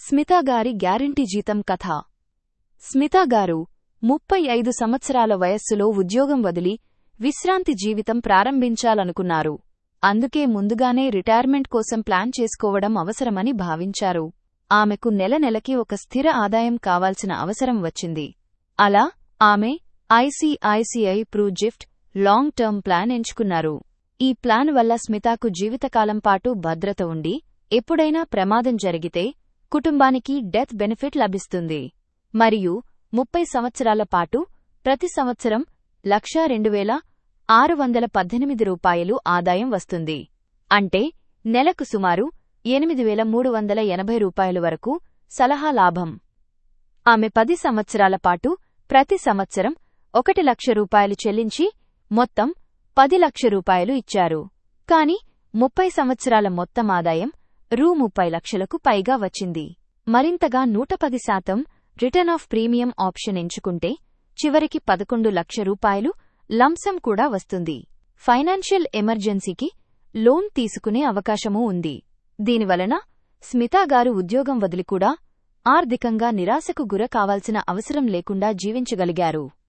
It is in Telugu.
స్మితా గారి గ్యారంటీ జీతం కథ స్మితా గారు ముప్పై ఐదు సంవత్సరాల వయస్సులో ఉద్యోగం వదిలి విశ్రాంతి జీవితం ప్రారంభించాలనుకున్నారు అందుకే ముందుగానే రిటైర్మెంట్ కోసం ప్లాన్ చేసుకోవడం అవసరమని భావించారు ఆమెకు నెల నెలకి ఒక స్థిర ఆదాయం కావాల్సిన అవసరం వచ్చింది అలా ఆమె ICICI Pru Gift long term plan ఎంచుకున్నారు ఈ ప్లాన్ వల్ల స్మితాకు జీవితకాలం పాటు భద్రత ఉండి ఎప్పుడైనా ప్రమాదం జరిగితే కుటుంబానికి డెత్ బెనిఫిట్ లభిస్తుంది మరియు ముప్పై సంవత్సరాల పాటు ప్రతి సంవత్సరం లక్షా రెండు వేల ఆరు వందల పద్దెనిమిది రూపాయలు ఆదాయం వస్తుంది అంటే నెలకు సుమారు ఎనిమిది వేల మూడు వందల ఎనభై రూపాయల వరకు సలహా లాభం ఆమె పది సంవత్సరాల పాటు ప్రతి సంవత్సరం ఒకటి లక్ష రూపాయలు చెల్లించి మొత్తం పది లక్ష రూపాయలు ఇచ్చారు కాని ముప్పై సంవత్సరాల మొత్తం ఆదాయం రూ ముప్పై లక్షలకు పైగా వచ్చింది మరింతగా నూట పది శాతం రిటర్న్ ఆఫ్ ప్రీమియం ఆప్షన్ ఎంచుకుంటే చివరికి పదకొండు లక్ష రూపాయలు లంసం కూడా వస్తుంది ఫైనాన్షియల్ ఎమర్జెన్సీకి లోన్ తీసుకునే అవకాశమూ ఉంది దీనివలన స్మితా గారు ఉద్యోగం వదిలి కూడా ఆర్థికంగా నిరాశకు గుర కావాల్సిన అవసరం లేకుండా జీవించగలిగారు